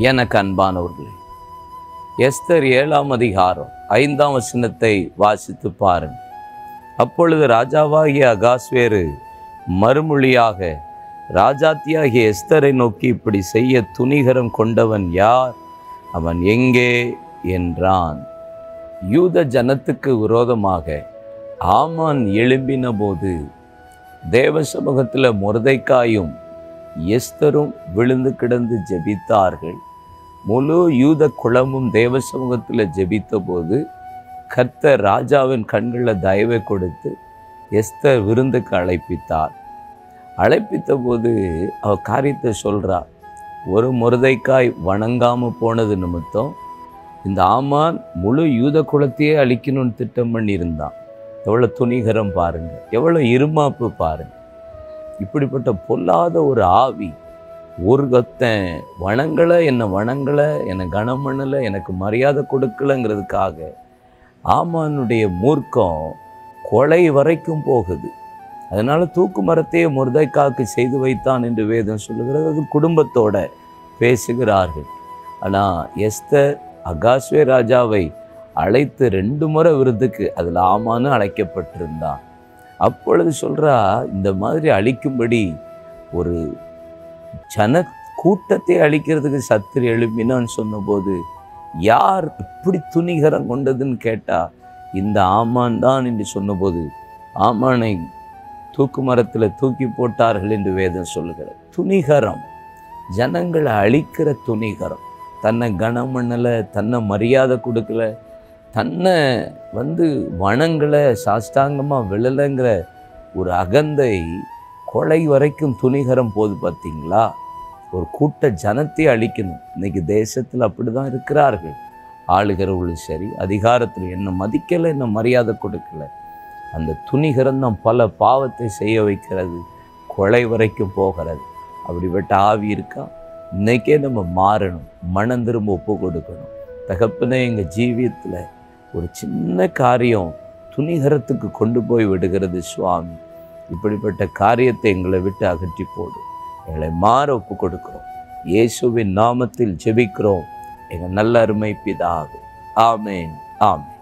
எனக்கு அன்பானவர்களே எஸ்தர் ஏழாம் அதிகாரம் ஐந்தாம் வசனத்தை வாசித்து பாருங்க அப்பொழுது ராஜாவாகிய அகாஸ்வேரு மறுமொழியாக ராஜாத்தியாகிய எஸ்தரை நோக்கி இப்படி செய்ய துணிகரம் கொண்டவன் யார் அவன் எங்கே என்றான் யூத ஜனத்துக்கு விரோதமாக ஆமான் எழும்பின போது தேவ சமூகத்தில் முருதைக்காயும் எஸ்தரும் விழுந்து கிடந்து ஜெபித்தார்கள் முழு யூத குளமும் தேவ சமூகத்தில் ஜெபித்த போது கர்த்தர் ராஜாவின் கண்களில் தயவை கொடுத்து எஸ்தர் விருந்துக்கு அழைப்பித்தார் அழைப்பித்த போது அவ காரியத்தை சொல்றா ஒரு முருதைக்காய் வணங்காம போனது நிமித்தம் இந்த ஆமான் முழு யூத குலத்தையே அழிக்கணும்னு திட்டம் பண்ணியிருந்தான் எவ்வளோ துணிகரம் பாருங்க எவ்வளோ இருமாப்பு பாருங்க இப்படிப்பட்ட பொல்லாத ஒரு ஆவி ஒரு கத்தன் வணங்கலை என்னை வணங்கலை என்னை கனம் பண்ணலை எனக்கு மரியாதை கொடுக்கலங்கிறதுக்காக ஆமானுடைய மூர்க்கம் கொலை வரைக்கும் போகுது அதனால தூக்கு மரத்தையே முருதைக்காக்கு செய்து வைத்தான் என்று வேதம் சொல்லுகிறது அது குடும்பத்தோட பேசுகிறார்கள் ஆனால் எஸ்தர் அகாஸ்வே ராஜாவை அழைத்து ரெண்டு முறை விருதுக்கு அதில் ஆமான்னு அழைக்கப்பட்டிருந்தான் அப்பொழுது சொல்றா இந்த மாதிரி அழிக்கும்படி ஒரு ஜன கூட்டத்தை அழிக்கிறதுக்கு சத்துரு எழுப்பினான்னு சொன்னபோது யார் இப்படி துணிகரம் கொண்டதுன்னு கேட்டா இந்த ஆமான் தான் என்று சொன்னபோது ஆமானை தூக்கு மரத்தில் தூக்கி போட்டார்கள் என்று வேதம் சொல்லுகிறது துணிகரம் ஜனங்களை அழிக்கிற துணிகரம் தன்னை கனம் பண்ணலை தன்னை மரியாதை கொடுக்கல தன்னை வந்து வனங்களை சாஷ்டாங்கமாக விழலைங்கிற ஒரு அகந்தை கொலை வரைக்கும் துணிகரம் போது பார்த்தீங்களா ஒரு கூட்ட ஜனத்தை அழிக்கணும் இன்னைக்கு தேசத்தில் அப்படி தான் இருக்கிறார்கள் ஆளுகிறவர்களும் சரி அதிகாரத்தில் என்ன மதிக்கலை என்ன மரியாதை கொடுக்கல அந்த துணிகரம் தான் பல பாவத்தை செய்ய வைக்கிறது கொலை வரைக்கும் போகிறது அப்படிப்பட்ட ஆவி இருக்கா இன்னைக்கே நம்ம மாறணும் மனம் திரும்ப ஒப்பு கொடுக்கணும் தகப்பனே எங்கள் ஜீவியத்தில் ஒரு சின்ன காரியம் துணிகரத்துக்கு கொண்டு போய் விடுகிறது சுவாமி இப்படிப்பட்ட காரியத்தை எங்களை விட்டு அகற்றி போடும் எங்களை மாற ஒப்பு கொடுக்கிறோம் இயேசுவின் நாமத்தில் ஜெபிக்கிறோம் எங்கள் நல்ல அருமை பிதாவே ஆமேன் ஆமேன்